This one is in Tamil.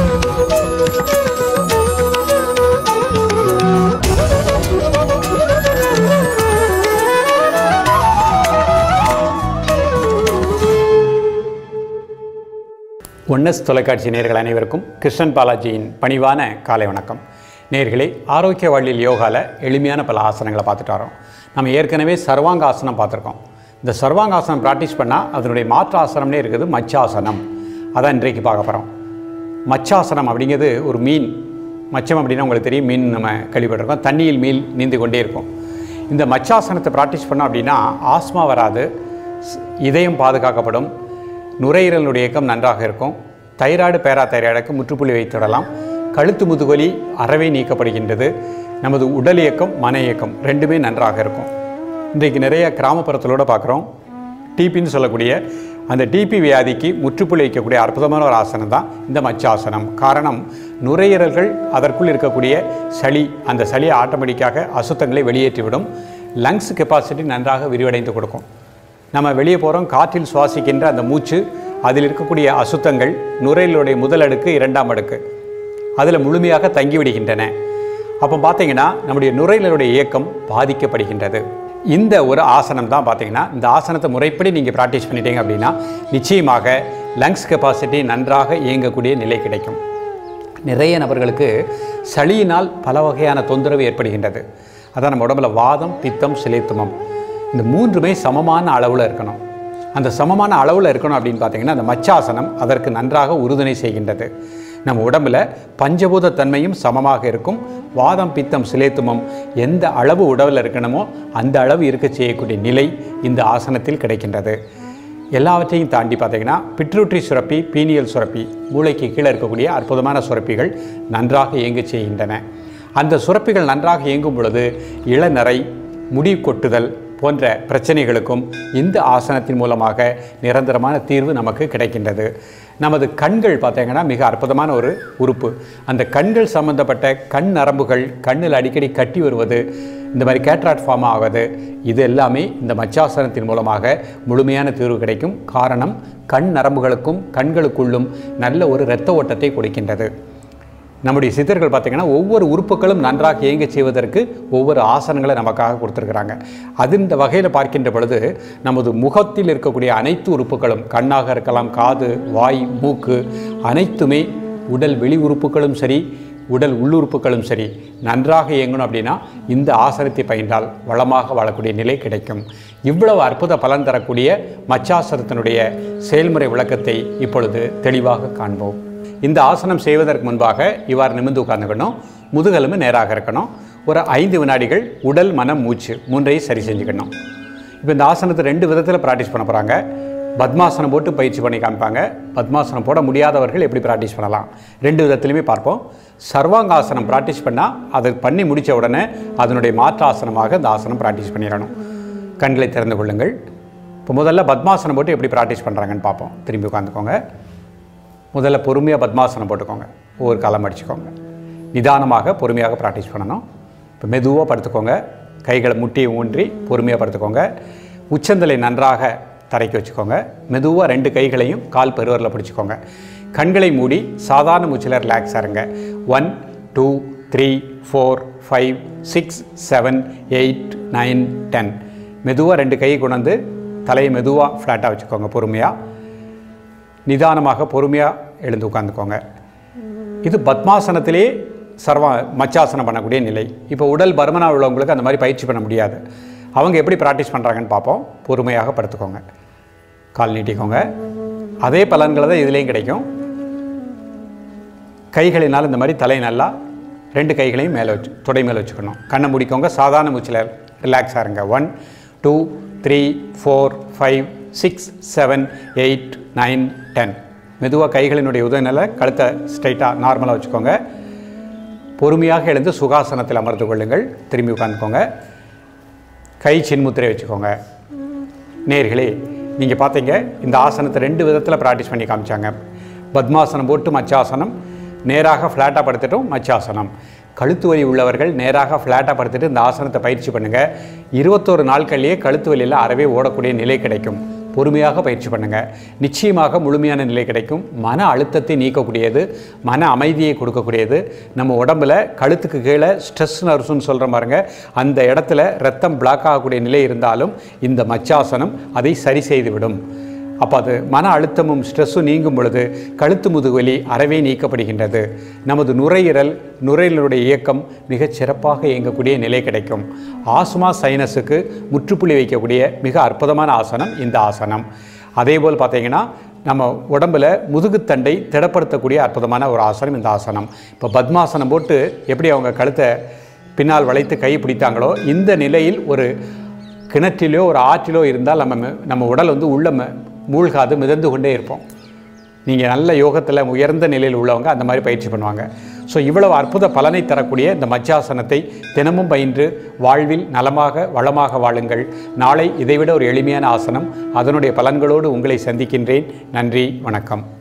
ஒன்னஸ் தொலைக்காட்சி நேர்கள் அனைவருக்கும் கிருஷ்ணன் பாலாஜியின் பணிவான காலை வணக்கம் நேர்களே ஆரோக்கிய வழியில் யோகாவில் எளிமையான பல ஆசனங்களை பார்த்துட்டு வரோம் நம்ம ஏற்கனவே சர்வாங்க ஆசனம் பார்த்துருக்கோம் இந்த சர்வாங்காசனம் ப்ராக்டிஸ் பண்ணால் அதனுடைய மாற்று ஆசனம்னே இருக்குது மச்சாசனம் அதான் இன்றைக்கு பார்க்க போகிறோம் மச்சாசனம் அப்படிங்கிறது ஒரு மீன் மச்சம் அப்படின்னா உங்களுக்கு தெரியும் மீன் நம்ம கேள்விப்பட்டிருக்கோம் தண்ணியில் மீன் நீந்து கொண்டே இருக்கும் இந்த மச்சாசனத்தை ப்ராக்டிஸ் பண்ணோம் அப்படின்னா ஆஸ்மா வராது ஸ்- இதயம் பாதுகாக்கப்படும் நுரையீரலுடைய இயக்கம் நன்றாக இருக்கும் தைராய்டு பேரா தைராய்டுக்கு முற்றுப்புள்ளி வைத்துவிடலாம் கழுத்து முதுகொலி அறவே நீக்கப்படுகின்றது நமது உடல் இயக்கம் மன இயக்கம் ரெண்டுமே நன்றாக இருக்கும் இன்றைக்கு நிறைய கிராமப்புறத்திலோட பார்க்குறோம் டிபின்னு சொல்லக்கூடிய அந்த டிபி வியாதிக்கு முற்றுப்புள்ளி வைக்கக்கூடிய அற்புதமான ஒரு ஆசனம் தான் இந்த மச்சாசனம் காரணம் நுரையீரல்கள் அதற்குள் இருக்கக்கூடிய சளி அந்த சளியை ஆட்டோமேட்டிக்காக அசுத்தங்களை வெளியேற்றிவிடும் லங்ஸ் கெப்பாசிட்டி நன்றாக விரிவடைந்து கொடுக்கும் நம்ம வெளியே போகிறோம் காற்றில் சுவாசிக்கின்ற அந்த மூச்சு அதில் இருக்கக்கூடிய அசுத்தங்கள் நுரையீரலுடைய முதல் அடுக்கு இரண்டாம் அடுக்கு அதில் முழுமையாக தங்கிவிடுகின்றன அப்போ பார்த்தீங்கன்னா நம்முடைய நுரையீரலுடைய இயக்கம் பாதிக்கப்படுகின்றது இந்த ஒரு ஆசனம் தான் பார்த்தீங்கன்னா இந்த ஆசனத்தை முறைப்படி நீங்கள் ப்ராக்டிஸ் பண்ணிட்டீங்க அப்படின்னா நிச்சயமாக லங்ஸ் கெப்பாசிட்டி நன்றாக இயங்கக்கூடிய நிலை கிடைக்கும் நிறைய நபர்களுக்கு சளியினால் பல வகையான தொந்தரவு ஏற்படுகின்றது அதான் நம்ம உடம்புல வாதம் பித்தம் சிலைத்துமம் இந்த மூன்றுமே சமமான அளவில் இருக்கணும் அந்த சமமான அளவில் இருக்கணும் அப்படின்னு பார்த்தீங்கன்னா அந்த மச்சாசனம் அதற்கு நன்றாக உறுதுணை செய்கின்றது நம்ம உடம்புல பஞ்சபூத தன்மையும் சமமாக இருக்கும் வாதம் பித்தம் சிலேத்துமம் எந்த அளவு உடலில் இருக்கணுமோ அந்த அளவு இருக்க செய்யக்கூடிய நிலை இந்த ஆசனத்தில் கிடைக்கின்றது எல்லாவற்றையும் தாண்டி பார்த்தீங்கன்னா பிட்ரூட்ரி சுரப்பி பீனியல் சுரப்பி மூளைக்கு கீழே இருக்கக்கூடிய அற்புதமான சுரப்பிகள் நன்றாக இயங்கச் செய்கின்றன அந்த சுரப்பிகள் நன்றாக இயங்கும் பொழுது இளநரை முடி கொட்டுதல் போன்ற பிரச்சனைகளுக்கும் இந்த ஆசனத்தின் மூலமாக நிரந்தரமான தீர்வு நமக்கு கிடைக்கின்றது நமது கண்கள் பார்த்தீங்கன்னா மிக அற்புதமான ஒரு உறுப்பு அந்த கண்கள் சம்பந்தப்பட்ட கண் நரம்புகள் கண்ணில் அடிக்கடி கட்டி வருவது இந்த மாதிரி கேட்ராட் ஃபார்ம் ஆவது இது எல்லாமே இந்த மச்சாசனத்தின் மூலமாக முழுமையான தீர்வு கிடைக்கும் காரணம் கண் நரம்புகளுக்கும் கண்களுக்குள்ளும் நல்ல ஒரு இரத்த ஓட்டத்தை கொடுக்கின்றது நம்முடைய சித்தர்கள் பார்த்தீங்கன்னா ஒவ்வொரு உறுப்புகளும் நன்றாக இயங்க செய்வதற்கு ஒவ்வொரு ஆசனங்களை நமக்காக கொடுத்துருக்குறாங்க அது இந்த வகையில் பார்க்கின்ற பொழுது நமது முகத்தில் இருக்கக்கூடிய அனைத்து உறுப்புகளும் கண்ணாக இருக்கலாம் காது வாய் மூக்கு அனைத்துமே உடல் வெளி உறுப்புகளும் சரி உடல் உள்ளுறுப்புகளும் சரி நன்றாக இயங்கணும் அப்படின்னா இந்த ஆசனத்தை பயின்றால் வளமாக வாழக்கூடிய நிலை கிடைக்கும் இவ்வளவு அற்புத பலன் தரக்கூடிய மச்சாசனத்தினுடைய செயல்முறை விளக்கத்தை இப்பொழுது தெளிவாக காண்போம் இந்த ஆசனம் செய்வதற்கு முன்பாக இவ்வாறு நிமிர்ந்து உட்கார்ந்துக்கணும் முதுகெலும்பு நேராக இருக்கணும் ஒரு ஐந்து வினாடிகள் உடல் மனம் மூச்சு மூன்றையும் சரி செஞ்சுக்கணும் இப்போ இந்த ஆசனத்தை ரெண்டு விதத்தில் ப்ராக்டிஸ் பண்ண போகிறாங்க பத்மாசனம் போட்டு பயிற்சி பண்ணி காமிப்பாங்க பத்மாசனம் போட முடியாதவர்கள் எப்படி ப்ராக்டிஸ் பண்ணலாம் ரெண்டு விதத்துலையுமே பார்ப்போம் சர்வாங்காசனம் ப்ராக்டிஸ் பண்ணால் அதை பண்ணி முடித்த உடனே அதனுடைய மாற்று ஆசனமாக இந்த ஆசனம் ப்ராக்டிஸ் பண்ணிடணும் கண்களை திறந்து கொள்ளுங்கள் இப்போ முதல்ல பத்மாசனம் போட்டு எப்படி ப்ராக்டிஸ் பண்ணுறாங்கன்னு பார்ப்போம் திரும்பி உட்காந்துக்கோங்க முதல்ல பொறுமையாக பத்மாசனம் போட்டுக்கோங்க ஒவ்வொரு காலம் அடிச்சுக்கோங்க நிதானமாக பொறுமையாக ப்ராக்டிஸ் பண்ணணும் இப்போ மெதுவாக படுத்துக்கோங்க கைகளை முட்டியை ஊன்றி பொறுமையாக படுத்துக்கோங்க உச்சந்தலை நன்றாக தரைக்கு வச்சுக்கோங்க மெதுவாக ரெண்டு கைகளையும் கால் பெருவரில் பிடிச்சிக்கோங்க கண்களை மூடி சாதாரண மூச்சில் ரிலாக்ஸாக இருங்க one two three four five six seven eight nine ten மெதுவாக ரெண்டு கையை கொண்டு வந்து தலையை மெதுவாக ஃப்ளாட்டாக வச்சுக்கோங்க பொறுமையாக நிதானமாக பொறுமையாக எழுந்து உட்காந்துக்கோங்க இது பத்மாசனத்திலே சர்வா மச்சாசனம் பண்ணக்கூடிய நிலை இப்போ உடல் பருமனா உள்ளவங்களுக்கு அந்த மாதிரி பயிற்சி பண்ண முடியாது அவங்க எப்படி ப்ராக்டிஸ் பண்ணுறாங்கன்னு பார்ப்போம் பொறுமையாக படுத்துக்கோங்க கால் நீட்டிக்கோங்க அதே பலன்களை தான் இதுலேயும் கிடைக்கும் கைகளினால் இந்த மாதிரி தலை நல்லா ரெண்டு கைகளையும் மேலே வச்சு தொடை மேலே வச்சுக்கணும் கண்ணை முடிக்கோங்க சாதாரண மூச்சில் ரிலாக்ஸாக இருங்க one two three four five six seven eight nine ten மெதுவாக கைகளினுடைய உதவினால கழுத்தை ஸ்ட்ரைட்டாக நார்மலாக வச்சுக்கோங்க பொறுமையாக எழுந்து சுகாசனத்தில் அமர்ந்து கொள்ளுங்கள் திரும்பி உட்காந்துக்கோங்க கை சின்முத்திரை வச்சுக்கோங்க நேர்களே நீங்கள் பார்த்தீங்க இந்த ஆசனத்தை ரெண்டு விதத்தில் ப்ராக்டிஸ் பண்ணி காமிச்சாங்க பத்மாசனம் போட்டு மச்சாசனம் நேராக ஃப்ளாட்டாக படுத்துட்டும் மச்சாசனம் கழுத்து வலி உள்ளவர்கள் நேராக ஃப்ளாட்டாக படுத்துட்டு இந்த ஆசனத்தை பயிற்சி பண்ணுங்கள் இருபத்தோரு நாட்கள்லேயே கழுத்து வலியில் அறவே ஓடக்கூடிய நிலை கிடைக்கும் பொறுமையாக பயிற்சி பண்ணுங்கள் நிச்சயமாக முழுமையான நிலை கிடைக்கும் மன அழுத்தத்தை நீக்கக்கூடியது மன அமைதியை கொடுக்கக்கூடியது நம்ம உடம்புல கழுத்துக்கு கீழே ஸ்ட்ரெஸ் நர்வ்ஸ்னு சொல்கிற பாருங்க அந்த இடத்துல ரத்தம் பிளாக் ஆகக்கூடிய நிலை இருந்தாலும் இந்த மச்சாசனம் அதை சரி செய்துவிடும் அப்போ அது மன அழுத்தமும் ஸ்ட்ரெஸ்ஸும் நீங்கும் பொழுது கழுத்து முதுகுவலி அறவே நீக்கப்படுகின்றது நமது நுரையீரல் நுரையீரலுடைய இயக்கம் மிகச் சிறப்பாக இயங்கக்கூடிய நிலை கிடைக்கும் ஆஸ்மா சைனஸுக்கு முற்றுப்புள்ளி வைக்கக்கூடிய மிக அற்புதமான ஆசனம் இந்த ஆசனம் அதேபோல் பார்த்தீங்கன்னா நம்ம உடம்புல முதுகுத்தண்டை திடப்படுத்தக்கூடிய அற்புதமான ஒரு ஆசனம் இந்த ஆசனம் இப்போ பத்மாசனம் போட்டு எப்படி அவங்க கழுத்தை பின்னால் வளைத்து கை பிடித்தாங்களோ இந்த நிலையில் ஒரு கிணற்றிலோ ஒரு ஆற்றிலோ இருந்தால் நம்ம ம- நம்ம உடல் வந்து உள்ள ம- மூழ்காது மிதந்து கொண்டே இருப்போம் நீங்கள் நல்ல யோகத்தில் உயர்ந்த நிலையில் உள்ளவங்க அந்த மாதிரி பயிற்சி பண்ணுவாங்க ஸோ இவ்வளவு அற்புத பலனை தரக்கூடிய இந்த மச்சாசனத்தை தினமும் பயின்று வாழ்வில் நலமாக வளமாக வாழுங்கள் நாளை இதைவிட ஒரு எளிமையான ஆசனம் அதனுடைய பலன்களோடு உங்களை சந்திக்கின்றேன் நன்றி வணக்கம்